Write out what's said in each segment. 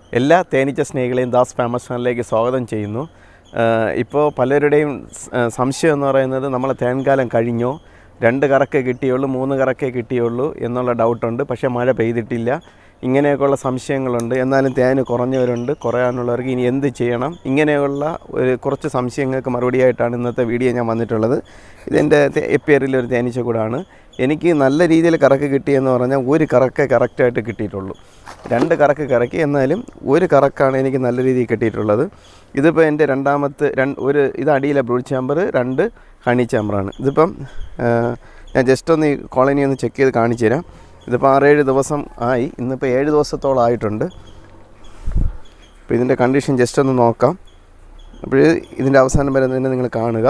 എല്ലാ തേനീച്ച സ്നേഹികളെയും ദാസ് ഫേമസ് ചാനലിലേക്ക് സ്വാഗതം ചെയ്യുന്നു ഇപ്പോൾ പലരുടെയും സ്- ആ, സംശയം എന്ന് പറയുന്നത് നമ്മളെ തേൻകാലം കഴിഞ്ഞോ രണ്ട് കറക്കേ കിട്ടിയുള്ളൂ മൂന്ന് കറക്കേ കിട്ടിയുള്ളൂ എന്നുള്ള ഡൗട്ടുണ്ട് പക്ഷേ മഴ പെയ്തിട്ടില്ല ഇങ്ങനെയൊക്കെയുള്ള സംശയങ്ങളുണ്ട് എന്നാലും തേന് കുറഞ്ഞവരുണ്ട് കുറയാനുള്ളവർക്ക് ഇനി എന്ത് ചെയ്യണം ഇങ്ങനെയുള്ള ഒരു കുറച്ച് സംശയങ്ങൾക്ക് മറുപടിയായിട്ടാണ് ഇന്നത്തെ വീഡിയോ ഞാൻ വന്നിട്ടുള്ളത് ഇതെൻ്റെ എപ്പിയറിലെ ഒരു തേനീച്ച കൂടാണ് എനിക്ക് നല്ല രീതിയിൽ കറക്ക് കിട്ടിയെന്ന് പറഞ്ഞാൽ ഒരു കറക്കേ കറക്റ്റായിട്ട് കിട്ടിയിട്ടുള്ളൂ രണ്ട് കറക്ക് കറക്കി എന്നാലും ഒരു കറക്കാണ് എനിക്ക് നല്ല രീതിയിൽ കിട്ടിയിട്ടുള്ളത് ഇതിപ്പോൾ എൻ്റെ രണ്ടാമത്തെ രണ്ട് ഒരു ഇത് അടിയിലെ ബ്രൂഡ് ചാമ്പർ രണ്ട് ഹണി ചാമ്പറാണ് ഇതിപ്പം ആ, ഞാൻ ജസ്റ്റ് ഒന്ന് ഈ കോളനി ഒന്ന് ചെക്ക് ചെയ്ത് കാണിച്ചു തരാം ഇതിപ്പോൾ ആറേഴ് ദിവസം ആയി ഇന്നിപ്പോൾ ഏഴ് ദിവസത്തോളം ആയിട്ടുണ്ട് അപ്പോൾ ഇതിൻ്റെ കണ്ടീഷൻ ജസ്റ്റ് ഒന്ന് നോക്കാം അപ്പോൾ ഇതിൻ്റെ അവസാനം വരെ തന്നെ നിങ്ങൾ കാണുക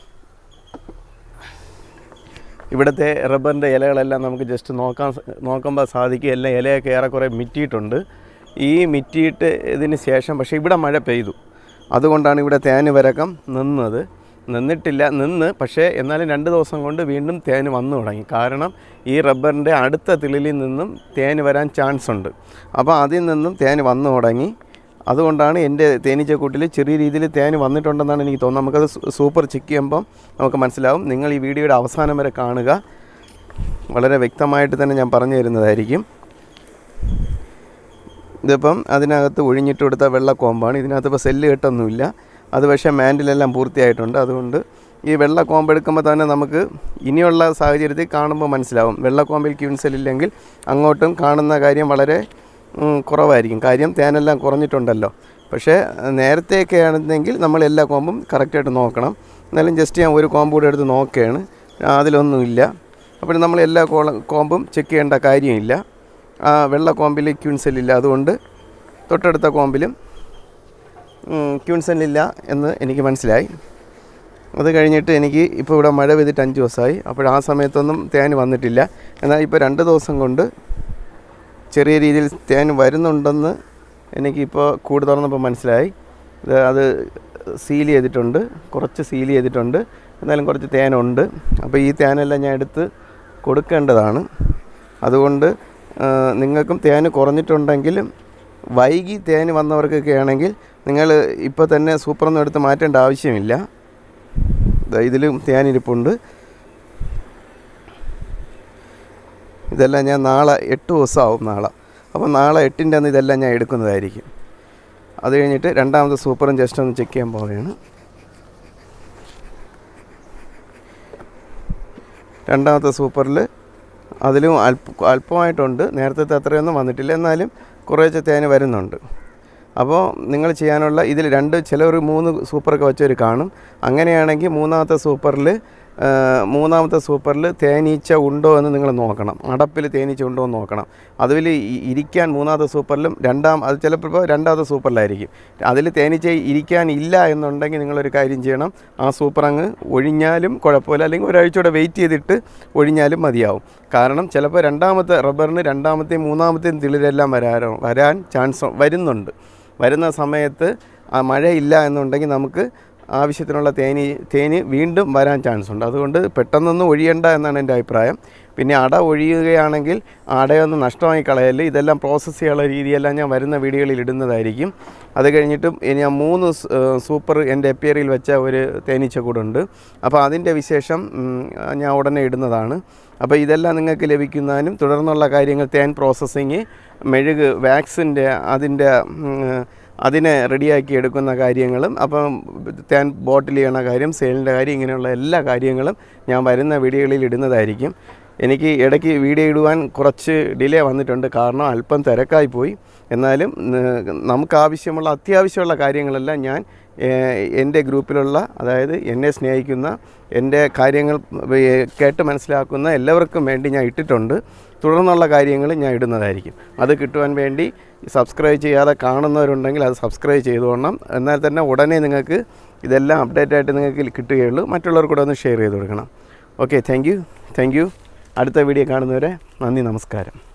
ഇവിടുത്തെ റബ്ബറിൻ്റെ ഇലകളെല്ലാം നമുക്ക് ജസ്റ്റ് നോക്കാൻ സ- നോക്കുമ്പോൾ സാധിക്കും എല്ലാം ഇലയൊക്കെ ഏറെക്കുറെ മിറ്റിയിട്ടുണ്ട് ഈ മിറ്റിയിട്ട് ഇതിന് ശേഷം പക്ഷേ ഇവിടെ മഴ പെയ്തു അതുകൊണ്ടാണ് ഇവിടെ തേന് വരക്കം നിന്നത് നിന്നിട്ടില്ല നിന്ന് പക്ഷേ എന്നാലും രണ്ട് ദിവസം കൊണ്ട് വീണ്ടും തേന് വന്നു തുടങ്ങി കാരണം ഈ റബ്ബറിൻ്റെ അടുത്ത തിളിലിൽ നിന്നും തേന് വരാൻ ചാൻസ് ഉണ്ട് അപ്പോൾ അതിൽ നിന്നും തേന് വന്നു തുടങ്ങി അതുകൊണ്ടാണ് എൻ്റെ തേനീച്ചക്കൂട്ടിൽ ചെറിയ രീതിയിൽ തേൻ വന്നിട്ടുണ്ടെന്നാണ് എനിക്ക് തോന്നുന്നത് നമുക്കത് സൂ- സൂപ്പർ ചെക്ക് ചെയ്യുമ്പം നമുക്ക് മനസ്സിലാവും നിങ്ങൾ ഈ വീഡിയോയുടെ അവസാനം വരെ കാണുക വളരെ വ്യക്തമായിട്ട് തന്നെ ഞാൻ പറഞ്ഞു തരുന്നതായിരിക്കും ഇതിപ്പം അതിനകത്ത് ഒഴിഞ്ഞിട്ട് കൊടുത്ത വെള്ളക്കോമ്പാണ് ഇതിനകത്ത് ഇപ്പോൾ സെല്ല് കെട്ടൊന്നുമില്ല അത് പക്ഷേ മാൻഡിലെല്ലാം പൂർത്തിയായിട്ടുണ്ട് അതുകൊണ്ട് ഈ വെള്ള കോമ്പ് എടുക്കുമ്പോൾ തന്നെ നമുക്ക് ഇനിയുള്ള സാഹചര്യത്തിൽ കാണുമ്പോൾ മനസ്സിലാവും വെള്ളക്കോമ്പിൽ ക്യൂൻസെൽ ഇല്ലെങ്കിൽ അങ്ങോട്ടും കാണുന്ന കാര്യം വളരെ ഉം, കുറവായിരിക്കും കാര്യം തേനെല്ലാം കുറഞ്ഞിട്ടുണ്ടല്ലോ പക്ഷേ നേരത്തെയൊക്കെ ആണെന്നെങ്കിൽ നമ്മൾ എല്ലാ കോമ്പും കറക്റ്റായിട്ട് നോക്കണം എന്നാലും ജസ്റ്റ് ഞാൻ ഒരു കോമ്പ് കൂടെ എടുത്ത് നോക്കുകയാണ് അതിലൊന്നുമില്ല അപ്പോൾ നമ്മൾ എല്ലാ കോള കോമ്പും ചെക്ക് ചെയ്യേണ്ട കാര്യമില്ല ആ വെള്ള കോമ്പിൽ ക്യൂൻസെല്ലില്ല അതുകൊണ്ട് തൊട്ടടുത്ത കോമ്പിലും ക്യൂൻസെല്ലില്ല എന്ന് എനിക്ക് മനസ്സിലായി അത് കഴിഞ്ഞിട്ട് എനിക്ക് ഇപ്പോൾ ഇവിടെ മഴ പെയ്തിട്ട് അഞ്ച് ദിവസമായി അപ്പോൾ ആ സമയത്തൊന്നും തേൻ വന്നിട്ടില്ല എന്നാൽ ഇപ്പോൾ രണ്ട് ദിവസം കൊണ്ട് ചെറിയ രീതിയിൽ തേൻ വരുന്നുണ്ടെന്ന് എനിക്കിപ്പോൾ കൂട് തുറന്നപ്പോൾ മനസ്സിലായി ഇത് അത് സീൽ ചെയ്തിട്ടുണ്ട് കുറച്ച് സീൽ ചെയ്തിട്ടുണ്ട് എന്നാലും കുറച്ച് തേനുണ്ട് അപ്പോൾ ഈ തേനെല്ലാം ഞാൻ എടുത്ത് കൊടുക്കേണ്ടതാണ് അതുകൊണ്ട് ആ, നിങ്ങൾക്കും തേന് കുറഞ്ഞിട്ടുണ്ടെങ്കിലും വൈകി തേന് വന്നവർക്കൊക്കെ ആണെങ്കിൽ നിങ്ങൾ ഇപ്പോൾ തന്നെ സൂപ്പറൊന്നും എടുത്ത് മാറ്റേണ്ട ആവശ്യമില്ല ദാ ഇതിലും തേനിരിപ്പുണ്ട് ഇതെല്ലാം ഞാൻ നാളെ എട്ട് ദിവസമാവും നാളെ അപ്പോൾ നാളെ എട്ടിൻ്റെ അന്ന് ഇതെല്ലാം ഞാൻ എടുക്കുന്നതായിരിക്കും അത് കഴിഞ്ഞിട്ട് രണ്ടാമത്തെ സൂപ്പറും ജസ്റ്റ് ഒന്ന് ചെക്ക് ചെയ്യാൻ പോവുകയാണ് രണ്ടാമത്തെ സൂപ്പറിൽ അതിലും അല്പ അല്പമായിട്ടുണ്ട് നേരത്തെ അത്രയൊന്നും വന്നിട്ടില്ല എന്നാലും കുറേശ്ശെ തേന് വരുന്നുണ്ട് അപ്പോൾ നിങ്ങൾ ചെയ്യാനുള്ള ഇതിൽ രണ്ട് ചിലർ മൂന്ന് സൂപ്പറൊക്കെ വെച്ചവർ കാണും അങ്ങനെയാണെങ്കിൽ മൂന്നാമത്തെ സൂപ്പറിൽ മൂന്നാമത്തെ സൂപ്പറിൽ തേനീച്ച ഉണ്ടോ എന്ന് നിങ്ങൾ നോക്കണം അടപ്പിൽ തേനീച്ച ഉണ്ടോ എന്ന് നോക്കണം അതിൽ ഇരിക്കാൻ മൂന്നാമത്തെ സൂപ്പറിലും രണ്ടാം അത് ചിലപ്പോൾ രണ്ടാമത്തെ സൂപ്പറിലായിരിക്കും അതിൽ തേനീച്ച ഇരിക്കാൻ ഇല്ല എന്നുണ്ടെങ്കിൽ നിങ്ങളൊരു കാര്യം ചെയ്യണം ആ സൂപ്പർ അങ്ങ് ഒഴിഞ്ഞാലും കുഴപ്പമില്ല അല്ലെങ്കിൽ ഒരാഴ്ച കൂടെ വെയിറ്റ് ചെയ്തിട്ട് ഒഴിഞ്ഞാലും മതിയാവും കാരണം ചിലപ്പോൾ രണ്ടാമത്തെ റബ്ബറിന് രണ്ടാമത്തെയും മൂന്നാമത്തെയും തിളിരെല്ലാം വരാറോ വരാൻ ചാൻസ് വരുന്നുണ്ട് വരുന്ന സമയത്ത് ആ മഴയില്ല എന്നുണ്ടെങ്കിൽ നമുക്ക് ആവശ്യത്തിനുള്ള തേനി തേന് വീണ്ടും വരാൻ ചാൻസ് ഉണ്ട് അതുകൊണ്ട് പെട്ടെന്നൊന്നും ഒഴിയണ്ട എന്നാണ് എൻ്റെ അഭിപ്രായം പിന്നെ അട ഒഴിയുകയാണെങ്കിൽ അടയൊന്ന് നഷ്ടമായി കളയല് ഇതെല്ലാം പ്രോസസ്സ് ചെയ്യാനുള്ള രീതിയെല്ലാം ഞാൻ വരുന്ന വീഡിയോകളിൽ ഇടുന്നതായിരിക്കും അത് കഴിഞ്ഞിട്ടും ഇനി ഞാൻ മൂന്ന് സ്- ഏഹ് സൂപ്പർ എൻ്റെ എപ്പിയറിൽ വെച്ച ഒരു തേനീച്ച കൂടുണ്ട് അപ്പോൾ അതിൻ്റെ വിശേഷം ഉം, ഞാൻ ഉടനെ ഇടുന്നതാണ് അപ്പോൾ ഇതെല്ലാം നിങ്ങൾക്ക് ലഭിക്കുന്നതിനും തുടർന്നുള്ള കാര്യങ്ങൾ തേൻ പ്രോസസ്സിങ് മെഴുക് വാക്സിൻ്റെ അതിൻ്റെ ഉം, അതിനെ റെഡിയാക്കി എടുക്കുന്ന കാര്യങ്ങളും അപ്പം തേൻ ബോട്ടിൽ ചെയ്യണ കാര്യം സെയിലിൻ്റെ കാര്യം ഇങ്ങനെയുള്ള എല്ലാ കാര്യങ്ങളും ഞാൻ വരുന്ന വീഡിയോകളിൽ ഇടുന്നതായിരിക്കും എനിക്ക് ഇടയ്ക്ക് വീഡിയോ ഇടുവാൻ കുറച്ച് ഡിലേ വന്നിട്ടുണ്ട് കാരണം അല്പം തിരക്കായി പോയി എന്നാലും ന- നമുക്ക് ആവശ്യമുള്ള അത്യാവശ്യമുള്ള കാര്യങ്ങളെല്ലാം ഞാൻ ഏഹ്, എൻ്റെ ഗ്രൂപ്പിലുള്ള അതായത് എന്നെ സ്നേഹിക്കുന്ന എൻ്റെ കാര്യങ്ങൾ ഏഹ്, കേട്ട് മനസ്സിലാക്കുന്ന എല്ലാവർക്കും വേണ്ടി ഞാൻ ഇട്ടിട്ടുണ്ട് തുടർന്നുള്ള കാര്യങ്ങൾ ഞാൻ ഇടുന്നതായിരിക്കും അത് കിട്ടുവാൻ വേണ്ടി സബ്സ്ക്രൈബ് ചെയ്യാതെ കാണുന്നവരുണ്ടെങ്കിൽ അത് സബ്സ്ക്രൈബ് ചെയ്തുകൊള്ളണം എന്നാൽ തന്നെ ഉടനെ നിങ്ങൾക്ക് ഇതെല്ലാം അപ്ഡേറ്റ് ആയിട്ട് നിങ്ങൾക്ക് കിട്ടുകയുള്ളൂ മറ്റുള്ളവർക്ക് കൂടെ ഒന്ന് ഷെയർ ചെയ്ത് കൊടുക്കണം okay thank you thank you അടുത്ത വീഡിയോ കാണുന്നവരെ നന്ദി നമസ്കാരം